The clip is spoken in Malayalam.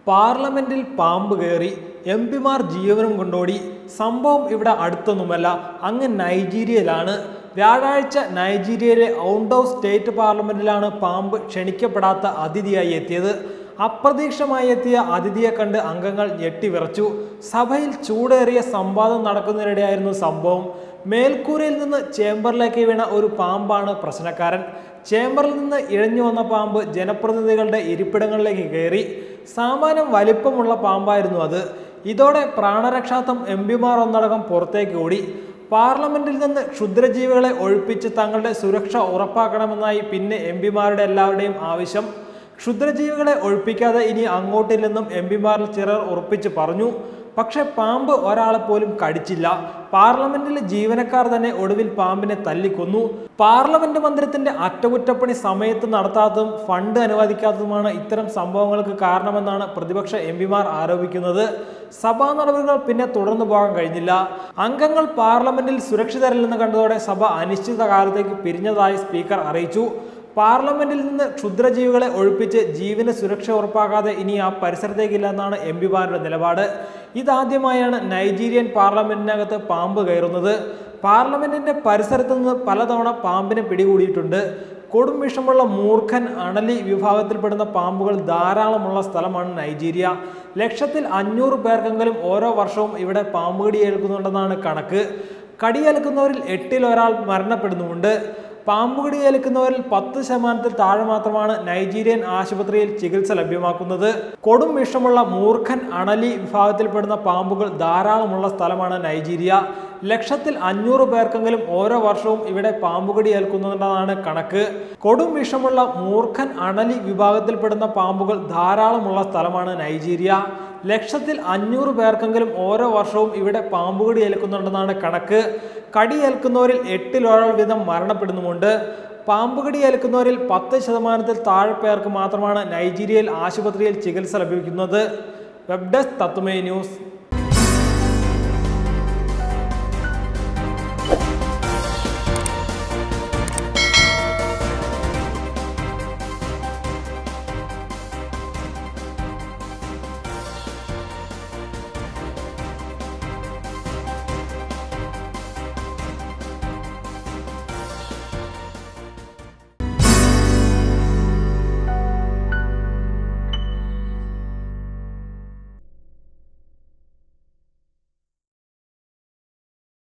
പാർലമെന്റിൽ പാമ്പ് കയറി എം പിമാർ ജീവനും കൊണ്ടോടി സംഭവം ഇവിടെ അടുത്തൊന്നുമല്ല അങ്ങ് നൈജീരിയയിലാണ് വ്യാഴാഴ്ച നൈജീരിയയിലെ ഔണ്ട് ഓഫ് സ്റ്റേറ്റ് പാർലമെന്റിലാണ് പാമ്പ് ക്ഷണിക്കപ്പെടാത്ത അതിഥിയായി എത്തിയത് അപ്രതീക്ഷമായി എത്തിയ അതിഥിയെ കണ്ട് അംഗങ്ങൾ ഞെട്ടിവിറച്ചു സഭയിൽ ചൂടേറിയ സംവാദം നടക്കുന്നതിനിടെയായിരുന്നു സംഭവം മേൽക്കൂരയിൽ നിന്ന് ചേംബറിലേക്ക് വീണ ഒരു പാമ്പാണ് പ്രശ്നക്കാരൻ ചേംബറിൽ നിന്ന് ഇഴഞ്ഞു വന്ന പാമ്പ് ജനപ്രതിനിധികളുടെ ഇരിപ്പിടങ്ങളിലേക്ക് കയറി സാമാന്യം വലിപ്പമുള്ള പാമ്പായിരുന്നു അത് ഇതോടെ പ്രാണരക്ഷാർത്ഥം എം പിമാർ ഒന്നടക്കം പുറത്തേക്ക് ഓടി പാർലമെന്റിൽ നിന്ന് ക്ഷുദ്രജീവികളെ ഒഴിപ്പിച്ച് തങ്ങളുടെ സുരക്ഷ ഉറപ്പാക്കണമെന്നായി പിന്നെ എം പിമാരുടെ എല്ലാവരുടെയും ആവശ്യം ക്ഷുദ്രജീവികളെ ഒഴിപ്പിക്കാതെ ഇനി അങ്ങോട്ടില്ലെന്നും എം പിമാരിൽ ചിലർ ഉറപ്പിച്ച് പറഞ്ഞു പക്ഷെ പാമ്പ് ഒരാളെ പോലും കടിച്ചില്ല പാർലമെന്റിലെ ജീവനക്കാർ തന്നെ ഒടുവിൽ പാമ്പിനെ തല്ലിക്കൊന്നു പാർലമെന്റ് മന്ദിരത്തിന്റെ അറ്റകുറ്റപ്പണി സമയത്ത് നടത്താത്തതും ഫണ്ട് അനുവദിക്കാത്തതുമാണ് ഇത്തരം സംഭവങ്ങൾക്ക് കാരണമെന്നാണ് പ്രതിപക്ഷ എം പിമാർ ആരോപിക്കുന്നത് സഭാ നടപടികൾ പിന്നെ തുടർന്നു പോകാൻ കഴിഞ്ഞില്ല അംഗങ്ങൾ പാർലമെന്റിൽ സുരക്ഷിതരല്ലെന്ന് കണ്ടതോടെ സഭ അനിശ്ചിതകാലത്തേക്ക് പിരിഞ്ഞതായി സ്പീക്കർ അറിയിച്ചു പാർലമെന്റിൽ നിന്ന് ക്ഷുദ്രജീവികളെ ഒഴിപ്പിച്ച് ജീവന് സുരക്ഷ ഉറപ്പാക്കാതെ ഇനി ആ പരിസരത്തേക്കില്ല എന്നാണ് എം പിമാരുടെ നിലപാട് ഇതാദ്യമായാണ് നൈജീരിയൻ പാർലമെന്റിനകത്ത് പാമ്പ് കയറുന്നത് പാർലമെന്റിന്റെ പരിസരത്ത് നിന്ന് പലതവണ പാമ്പിനെ പിടികൂടിയിട്ടുണ്ട് കൊടും വിഷമുള്ള മൂർഖൻ അണലി വിഭാഗത്തിൽപ്പെടുന്ന പാമ്പുകൾ ധാരാളമുള്ള സ്ഥലമാണ് നൈജീരിയ ലക്ഷത്തിൽ അഞ്ഞൂറ് പേർക്കെങ്കിലും ഓരോ വർഷവും ഇവിടെ പാമ്പ് കടി ഏൽക്കുന്നുണ്ടെന്നാണ് കണക്ക് കടിയേൽക്കുന്നവരിൽ എട്ടിൽ ഒരാൾ മരണപ്പെടുന്നുമുണ്ട് പാമ്പുകടി ഏൽക്കുന്നവരിൽ പത്ത് ശതമാനത്തിൽ താഴെ മാത്രമാണ് നൈജീരിയൻ ആശുപത്രിയിൽ ചികിത്സ ലഭ്യമാക്കുന്നത് കൊടും വിഷമുള്ള മൂർഖൻ അണലി വിഭാഗത്തിൽപ്പെടുന്ന പാമ്പുകൾ ധാരാളമുള്ള സ്ഥലമാണ് നൈജീരിയ ലക്ഷത്തിൽ അഞ്ഞൂറ് പേർക്കെങ്കിലും ഓരോ വർഷവും ഇവിടെ പാമ്പുകടി ഏൽക്കുന്നുണ്ടെന്നാണ് കണക്ക് കൊടും വിഷമുള്ള മൂർഖൻ അണലി വിഭാഗത്തിൽപ്പെടുന്ന പാമ്പുകൾ ധാരാളമുള്ള സ്ഥലമാണ് നൈജീരിയ ലക്ഷത്തിൽ അഞ്ഞൂറ് പേർക്കെങ്കിലും ഓരോ വർഷവും ഇവിടെ പാമ്പുകടി ഏൽക്കുന്നുണ്ടെന്നാണ് കണക്ക് കടിയേൽക്കുന്നവരിൽ എട്ടിൽ ഒരാൾ വീതം മരണപ്പെടുന്നുമുണ്ട് പാമ്പുകടി ഏൽക്കുന്നവരിൽ പത്ത് ശതമാനത്തിൽ താഴെ പേർക്ക് മാത്രമാണ് നൈജീരിയയിൽ ആശുപത്രിയിൽ ചികിത്സ ലഭിക്കുന്നത് വെബ് ഡെസ്ക് തത്തുമേ ന്യൂസ്